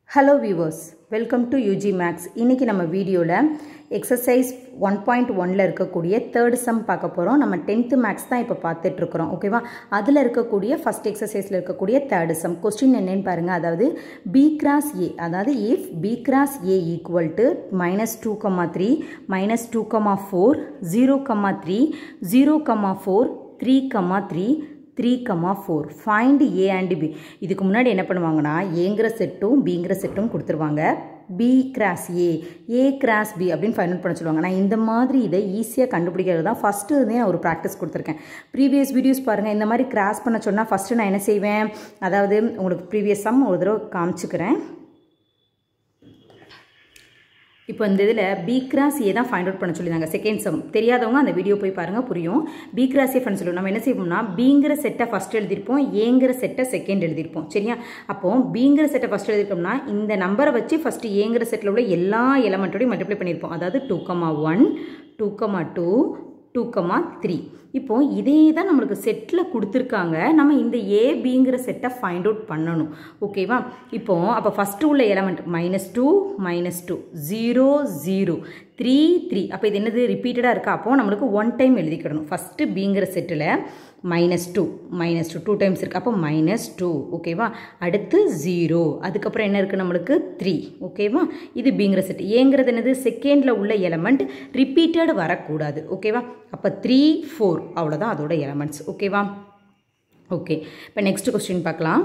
hello viewers welcome to UG Max இன்றைக்கி நம்ம வீடியோவில் எக்ஸசைஸ் ஒன் பாயிண்ட் ஒனில் இருக்கக்கூடிய தேர்ட் சம் பார்க்க போகிறோம் நம்ம டென்த்து மேக்ஸ் தான் இப்போ பார்த்துட்ருக்குறோம் ஓகேவா அதில் இருக்கக்கூடிய ஃபஸ்ட் எக்ஸசைஸில் இருக்கக்கூடிய தேர்ட் சம் கொஸ்டின் என்னன்னு பாருங்கள் அதாவது பி கிராஸ் ஏ அதாவது if B cross A equal to minus two comma three minus two comma four zero comma three zero comma four three comma three three comma four find A and B இதுக்கு முன்னாடி என்ன பண்ணுவாங்கன்னா ஏங்கிற செட்டும் பிங்கிற செட்டும் கொடுத்துருவாங்க B cross A A cross B அப்படின்னு ஃபைண்ட் அவுட் பண்ண சொல்லுவாங்க நான் இந்த மாதிரி இதை ஈஸியாக கண்டுபிடிக்கிறது தான் ஃபஸ்ட்டு இருந்தே நான் ஒரு ப்ராக்டிஸ் கொடுத்துருக்கேன் ப்ரீவியஸ் வீடியோஸ் பாருங்கள் இந்த மாதிரி கிராஸ் பண்ண சொன்னால் ஃபஸ்ட்டு நான் என்ன செய்வேன் அதாவது உங்களுக்கு ப்ரீவியஸ் சம் ஒரு தடவை காமிச்சுக்கிறேன் இப்போ இந்த இதில் பி கிராஸ் ஏ தான் ஃபைண்ட் அவுட் பண்ண சொல்லியிருந்தாங்க செகண்ட் சம் தெரியாதவங்க அந்த வீடியோ போய் பாருங்கள் புரியும் பி கிராஸ் ஏ ஃபண்ட் சொல்லுவோம் நம்ம என்ன செய்வோம்னா பிங்கிற செட்டை ஃபஸ்ட் எழுதியிருப்போம் ஏங்கிற செட்டை செகண்ட் எழுதியிருப்போம் சரியா அப்போ பிங்கிற செட்டை ஃபஸ்ட் எழுதியிருக்கோம்னா இந்த நம்பரை வச்சு ஃபஸ்ட்டு ஏங்கிற செட்டில் உள்ள எல்லா எலமெண்ட்டோடையும் மல்டிப்ளை பண்ணியிருப்போம் அதாவது two comma one two comma two two comma three இப்போ இதே தான் நம்மளுக்கு செட்டில் கொடுத்துருக்காங்க நம்ம இந்த ஏபிங்கிற செட்டை ஃபைண்ட் அவுட் பண்ணணும் ஓகேவா இப்போ அப்போ ஃபஸ்ட்டு உள்ள element minus two minus two zero zero three three அப்போ இது என்னது ரிப்பீட்டடாக இருக்கா அப்போ நம்மளுக்கு ஒன் டைம் எழுதிக்கிடணும் ஃபஸ்ட்டு பிங்கிற செட்டில் minus two minus two two times இருக்குது அப்போ மைனஸ் டூ ஓகேவா அடுத்து ஜீரோ அதுக்கப்புறம் என்ன இருக்குது நம்மளுக்கு த்ரீ ஓகேவா இது பிங்கிற செட் ஏங்கிறது என்னது செகண்டில் உள்ள எலமெண்ட் ரிப்பீட்டட் வரக்கூடாது ஓகேவா அப்போ த்ரீ ஃபோர் அவ்வளோதான் அதோட எலமெண்ட்ஸ் ஓகேவா ஓகே இப்போ நெக்ஸ்ட் கொஸ்டின் பார்க்கலாம்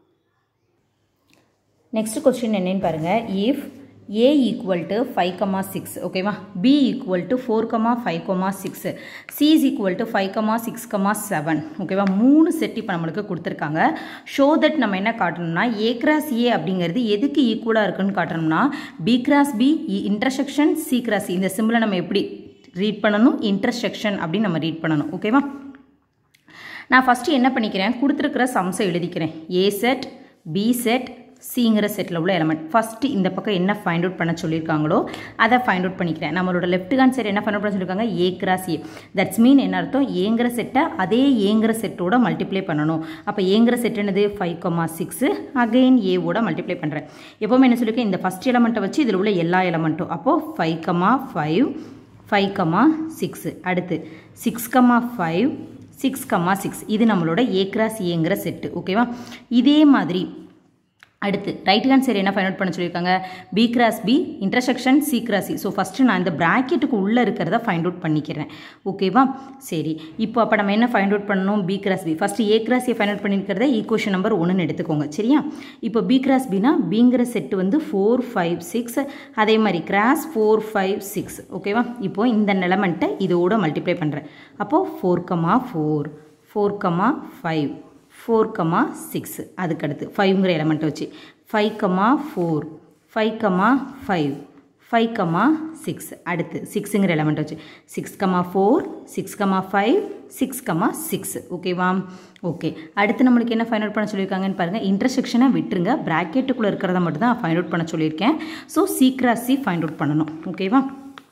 நெக்ஸ்ட் கொஸ்டின் என்னன்னு பாருங்கள் if A equal to five comma six ஓகேவா B equal to four comma five comma six C is equal to five comma six comma seven ஓகேவா மூணு செட் இப்போ நம்மளுக்கு கொடுத்துருக்காங்க ஷோ தட் நம்ம என்ன காட்டணும்னா ஏ கிராஸ் ஏ அப்படிங்கிறது எதுக்கு ஈக்குவலாக இருக்குன்னு காட்டணும்னா B cross B intersection C cross இந்த சிம்பிளை நம்ம எப்படி ரீட் பண்ணணும் இன்டர்செக்ஷன் அப்படின்னு நம்ம ரீட் பண்ணணும் ஓகேவா நான் ஃபஸ்ட்டு என்ன பண்ணிக்கிறேன் கொடுத்துருக்கிற சம்ஸை எழுதிக்கிறேன் ஏ செட் பி செட் சிங்கிற செட்டில் உள்ள எலமெண்ட் ஃபஸ்ட்டு இந்த பக்கம் என்ன ஃபைண்ட் அவுட் பண்ண சொல்லியிருக்காங்களோ அதை ஃபைண்ட் அவுட் பண்ணிக்கிறேன் நம்மளோட லெஃப்ட் ஹேண்ட் சைடு என்ன ஃபைண்ட் அவுட் பண்ண சொல்லியிருக்காங்க ஏ கிராஸ் ஏ தட்ஸ் மீன் என்ன அர்த்தம் ஏங்கிற செட்டை அதே ஏங்கிற செட்டோட மல்டிப்ளை பண்ணணும் அப்போ ஏங்கிற செட் என்னது ஃபைவ் கமா சிக்ஸு அகெயின் ஏவோட மல்டிப்ளை பண்ணுறேன் எப்போவுமே என்ன சொல்லியிருக்கேன் இந்த ஃபஸ்ட் எலமெண்ட்டை வச்சு இதில் உள்ள எல்லா எலமெண்ட்டும் அப்போது five comma five five comma six அடுத்து six comma five six comma six இது நம்மளோட ஏ கிராஸ் ஏங்கிற செட்டு ஓகேவா இதே மாதிரி அடுத்து ரைட் ஹேண்ட் சைடு என்ன ஃபைண்ட் அவுட் பண்ண சொல்லியிருக்காங்க B cross B intersection C cross C so first நான் இந்த ப்ராக்கெட்டுக்கு உள்ளே இருக்கிறத ஃபைண்ட் அவுட் பண்ணிக்கிறேன் ஓகேவா சரி இப்போ அப்போ நம்ம என்ன ஃபைண்ட் அவுட் பண்ணணும் B cross B first A cross A find out பண்ணியிருக்கிறத ஈக்குவேஷன் நம்பர் ஒன்றுன்னு எடுத்துக்கோங்க சரியா இப்போ பி கிராஸ் பினா பிங்கிற செட்டு வந்து ஃபோர் ஃபைவ் சிக்ஸ் அதே மாதிரி கிராஸ் ஃபோர் ஃபைவ் சிக்ஸ் ஓகேவா இப்போ இந்த நிலமெண்ட்டை இதோட மல்டிப்ளை பண்ணுறேன் அப்போது four comma four four comma five four comma six அதுக்கடுத்து ஃபைவ்ங்கிற எலமெண்ட்டை வச்சு five comma four five comma five five comma six அடுத்து சிக்ஸுங்கிற எலமெண்ட் வச்சு six comma four six comma five six comma six ஓகேவா ஓகே அடுத்து நம்மளுக்கு என்ன ஃபைண்ட் அவுட் பண்ண சொல்லியிருக்காங்கன்னு பாருங்கள் இன்டர்செக்ஷனை விட்டுருங்க ப்ராக்கெட்டுக்குள்ளே இருக்கிறத மட்டும் தான் ஃபைண்ட் அவுட் பண்ண சொல்லியிருக்கேன் ஸோ சீக்கிராசி ஃபைண்ட் அவுட் பண்ணணும் ஓகேவா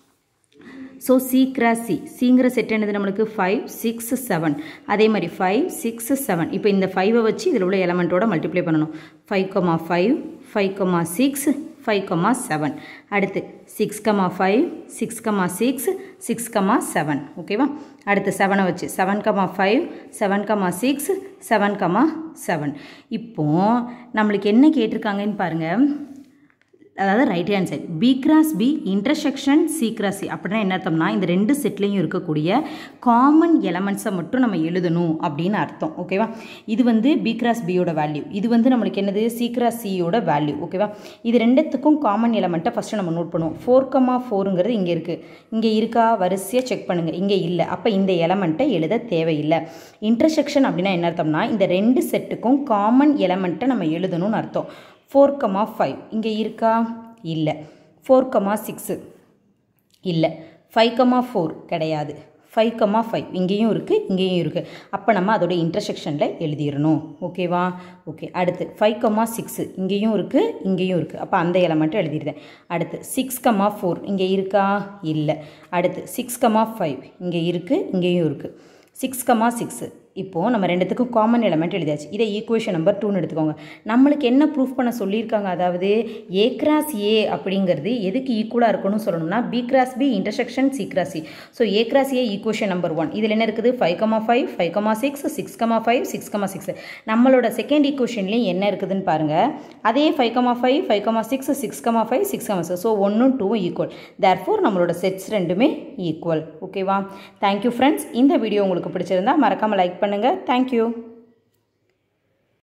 ஸோ சி கிராஸ் சி சிங்கிற செட் என்னது நம்மளுக்கு ஃபைவ் சிக்ஸ் செவன் அதே மாதிரி ஃபைவ் சிக்ஸ் செவன் இப்போ இந்த ஃபைவை வச்சு இதில் உள்ள எலமெண்ட்டோட மல்டிப்ளை பண்ணணும் five comma five five comma six five comma seven அடுத்து six comma five six comma six six comma seven ஓகேவா அடுத்து செவனை வச்சு seven comma five seven comma six seven comma seven இப்போது நம்மளுக்கு என்ன கேட்டிருக்காங்கன்னு பாருங்கள் அதாவது right hand side B cross B intersection C cross C அப்படின்னா என்ன அர்த்தம்னா இந்த ரெண்டு செட்லேயும் இருக்கக்கூடிய காமன் எலமெண்ட்ஸை மட்டும் நம்ம எழுதணும் அப்படின்னு அர்த்தம் ஓகேவா இது வந்து பி கிராஸ் பியோட வேல்யூ இது வந்து நம்மளுக்கு என்னது சி கிராஸ் சியோட வேல்யூ ஓகேவா இது ரெண்டுத்துக்கும் காமன் எலமெண்ட்டை ஃபஸ்ட்டு நம்ம நோட் பண்ணுவோம் ஃபோர் கமா ஃபோருங்கிறது இங்கே இருக்குது இங்கே இருக்கா வரிசையாக செக் பண்ணுங்கள் இங்கே இல்லை அப்போ இந்த எலமெண்ட்டை எழுத தேவையில்லை இன்டர்செக்ஷன் அப்படின்னா என்ன அர்த்தம்னா இந்த ரெண்டு செட்டுக்கும் காமன் எலமெண்ட்டை நம்ம எழுதணும்னு அர்த்தம் ஃபோர் கமா ஃபைவ் இங்கே இருக்கா இல்லை ஃபோர் கமா சிக்ஸு இல்லை ஃபைவ் கமா ஃபோர் கிடையாது ஃபைவ் கமா ஃபைவ் இங்கேயும் இருக்குது இங்கேயும் இருக்குது அப்போ நம்ம அதோட இன்டர்செக்ஷனில் எழுதிடணும் ஓகேவா ஓகே அடுத்து ஃபைவ் கமா சிக்ஸு இங்கேயும் இருக்குது இங்கேயும் இருக்குது அப்போ அந்த எலமெண்ட்டை எழுதிடுறேன் அடுத்து சிக்ஸ் கமா ஃபோர் இங்கே இருக்கா இல்லை அடுத்து சிக்ஸ் கமா ஃபைவ் இங்கே இருக்குது இங்கேயும் இருக்குது சிக்ஸ் கமா சிக்ஸு இப்போது நம்ம ரெண்டுத்துக்கும் காமன் எலமெண்ட் எழுதியாச்சு இதை ஈக்குவேஷன் நம்பர் டூன்னு எடுத்துக்கோங்க நம்மளுக்கு என்ன ப்ரூஃப் பண்ண சொல்லியிருக்காங்க அதாவது ஏ கிராஸ் ஏ அப்படிங்கிறது எதுக்கு ஈக்குவலாக இருக்கணும்னு சொல்லணும்னா B cross B intersection C cross C so A cross A equation number one இதில் என்ன இருக்குது five comma five five comma six six comma five six comma six நம்மளோட செகண்ட் ஈக்குவேஷன்லேயும் என்ன இருக்குதுன்னு பாருங்கள் அதே five comma five five comma six six comma five six comma six so ஒன்றும் டூவும் ஈக்குவல் தேர்ஃபோர் நம்மளோட செட்ஸ் ரெண்டுமே ஈக்குவல் ஓகேவா தேங்க்யூ ஃப்ரெண்ட்ஸ் இந்த வீடியோ உங்களுக்கு பிடிச்சிருந்தா மறக்காமல் லைக் பண்ணுங்கள் தேங்க்யூ